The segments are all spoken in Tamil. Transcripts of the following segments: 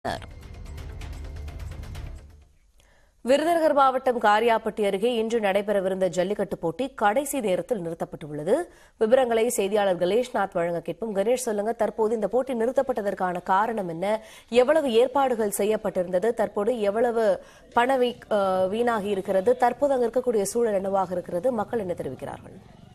விருதுநகர் மாவட்டம் காரியாப்பட்டி அருகே இன்று நடைபெறவிருந்த ஜல்லிக்கட்டு போட்டி கடைசி நேரத்தில் நிறுத்தப்பட்டுள்ளது விவரங்களை செய்தியாளர் கணேஷ்நாத் வழங்க கேட்போம் கணேஷ் சொல்லுங்க தற்போது இந்த போட்டி நிறுத்தப்பட்டதற்கான காரணம் என்ன எவ்வளவு ஏற்பாடுகள் செய்யப்பட்டிருந்தது தற்போது எவ்வளவு பண வீ- அஹ், வீணாகி இருக்கிறது தற்போது அங்க இருக்கக்கூடிய சூழல் என்னவாக இருக்கிறது மக்கள் என்ன தெரிவிக்கிறார்கள்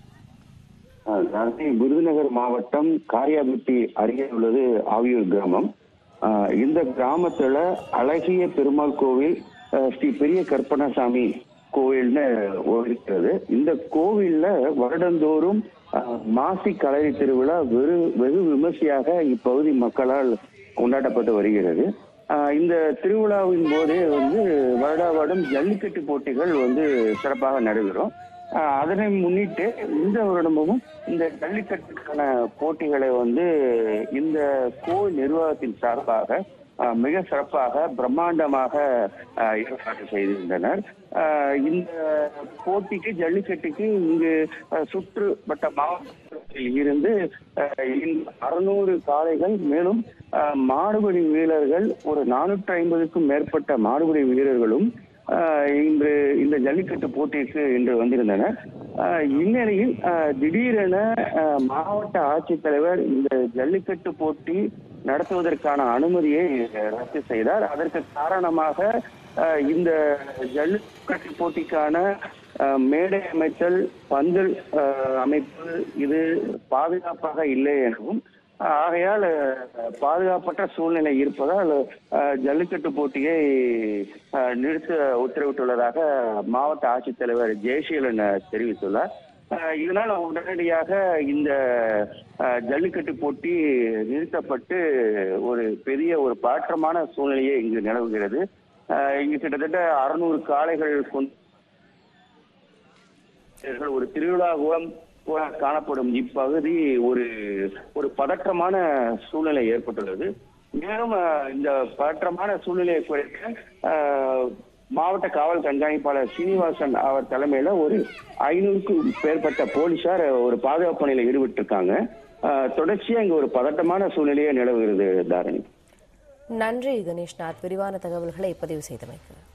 அதாவது விருதுநகர் மாவட்டம் காரியாபட்டி அருகே உள்ளது ஆவியூர் கிராமம் ஆஹ் இந்த கிராமத்துல அழகிய பெருமாள் கோவில் ஆஹ் ஸ்ரீ பெரிய கற்பனசாமி கோவில்னு ஒரு இருக்கிறது இந்த கோவில்ல வருடந்தோறும் ஆஹ் மாசி கலரி திருவிழா வெறு வெகு விமர்சையாக இப்பகுதி மக்களால் கொண்டாடப்பட்டு வருகிறது ஆஹ் இந்த திருவிழாவின் போதே வந்து வருடா வருடம் ஜல்லிக்கட்டு போட்டிகள் வந்து சிறப்பாக நடைபெறும் ஆஹ் அதனை முன்னிட்டு இந்த வருடமும் இந்த ஜல்லிக்கட்டுக்கான போட்டிகளை வந்து இந்த கோவில் நிர்வாகத்தின் சார்பாக ஆஹ் மிக சிறப்பாக பிரம்மாண்டமாக ஆஹ் ஏற்பாடு செய்திருந்தனர் ஆஹ் இந்த போட்டிக்கு ஜல்லிக்கட்டுக்கு இங்கு ஆஹ் சுற்றுவட்ட மாவட்டத்தில் இருந்து அறுநூறு காளைகள் மேலும் ஆஹ் மாடுபிடி வீரர்கள் ஒரு நானூற்றி ஐம்பதுக்கும் மேற்பட்ட மாடுபிடி வீரர்களும் ஆஹ் இன்று இந்த ஜல்லிக்கட்டு போட்டிக்கு இன்று வந்திருந்தனர் ஆஹ் இந்நிலையில் ஆஹ் திடீரென ஆஹ் மாவட்ட ஆட்சித்தலைவர் இந்த ஜல்லிக்கட்டு போட்டி நடத்துவதற்கான அனுமதியை ரத்து செய்தார் அதற்கு காரணமாக ஆஹ் இந்த ஜல்லிக்கட்டு போட்டிக்கான ஆஹ் மேடை அமைத்தல் பந்தல் ஆஹ் அமைப்பு இது பாதுகாப்பாக இல்லை எனவும் ஆகையால் அஹ், பாதுகாப்பற்ற சூழ்நிலை இருப்பதால் அஹ், ஜல்லிக்கட்டு போட்டியை அஹ், நிறுத்த உத்தரவிட்டுள்ளதாக மாவட்ட ஆட்சித்தலைவர் ஜெயசீலன் அஹ், தெரிவித்துள்ளார் அஹ், இதனால் உடனடியாக இந்த அஹ், ஜல்லிக்கட்டு போட்டி நிறுத்தப்பட்டு ஒரு பெரிய ஒரு பதற்றமான சூழ்நிலையே இங்கு நிலவுகிறது அஹ், இங்கு கிட்டத்தட்ட அறுநூறு காளைகள் கொண்டு இவர்கள் ஒரு திருவிழா கோலம் போல காணப்படும் இப்பகுதி ஒரு ஒரு பதற்றமான சூழ்நிலை ஏற்பட்டுள்ளது மேலும் அஹ், இந்த பதற்றமான சூழ்நிலையை குறைக்க அஹ், மாவட்ட காவல் கண்காணிப்பாளர் சீனிவாசன் அவர் தலைமையில ஒரு ஐநூறுக்கும் மேற்பட்ட போலீசார் ஒரு பாதுகாப்பு பணியில ஈடுபட்டிருக்காங்க அஹ், தொடர்ச்சியா இங்க ஒரு பதட்டமான சூழ்நிலையே நிலவுகிறது தாரணி நன்றி கணேஷ்நாத் விரிவான தகவல்களை பதிவு செய்தமைக்கு